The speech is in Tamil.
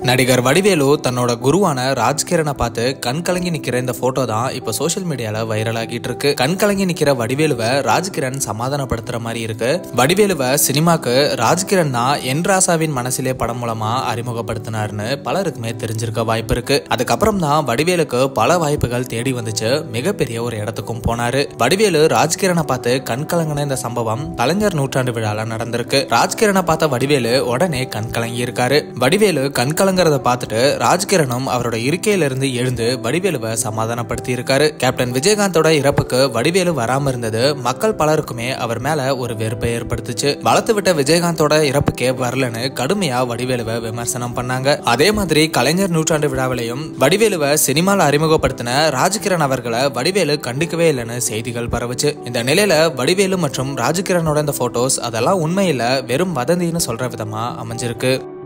நடிகர் வடிவேலு தன்னோட குருவான ராஜ்கிரனை பார்த்து கண் கலங்கி நிக்கிற இந்த போட்டோ தான் இப்ப சோஷியல் மீடியால வைரல் ஆகிட்டு இருக்கு கண் கலங்கி நிக்கிற வடிவேலுவை ராஜ்கிரண் சமாதானப்படுத்துற மாதிரி இருக்கு வடிவேலுவை சினிமாக்கு ராஜ்கிரண் தான் என் ராசாவின் மனசிலே படம் மூலமா அறிமுகப்படுத்தினார்னு பலருக்குமே தெரிஞ்சிருக்க வாய்ப்பு இருக்கு அதுக்கப்புறம் தான் வடிவேலுக்கு பல வாய்ப்புகள் தேடி வந்துச்சு மிகப்பெரிய ஒரு இடத்துக்கும் போனாரு வடிவேலு ராஜ்கிரனை பார்த்து கண் கலங்கின இந்த சம்பவம் கலைஞர் நூற்றாண்டு விழால நடந்திருக்கு ராஜ்கிரனை பார்த்த வடிவேலு உடனே கண் கலங்கி இருக்காரு வடிவேலு கண் கலங்குறத பார்த்துட்டு ராஜ்கிரனும் அவரோட இருக்கையில இருந்து எழுந்து வடிவேலுவை சமாதானப்படுத்தி இருக்காரு கேப்டன் விஜயகாந்தோட இறப்புக்கு வடிவேலு வராம இருந்தது மக்கள் பலருக்குமே அவர் மேல ஒரு வெறுப்பை ஏற்படுத்துச்சு வளர்த்து விட்ட விஜயகாந்தோட இறப்புக்கே வரலன்னு கடுமையா வடிவேலுவை விமர்சனம் பண்ணாங்க அதே மாதிரி கலைஞர் நூற்றாண்டு விழாவிலையும் வடிவேலுவை சினிமால அறிமுகப்படுத்தின ராஜ்கிரண் அவர்களை வடிவேலு கண்டிக்கவே இல்லைன்னு செய்திகள் பரவுச்சு இந்த நிலையில வடிவேலு மற்றும் ராஜ்கிரனோட இந்த போட்டோஸ் அதெல்லாம் உண்மையில வெறும் வதந்தின்னு சொல்ற விதமா அமைஞ்சிருக்கு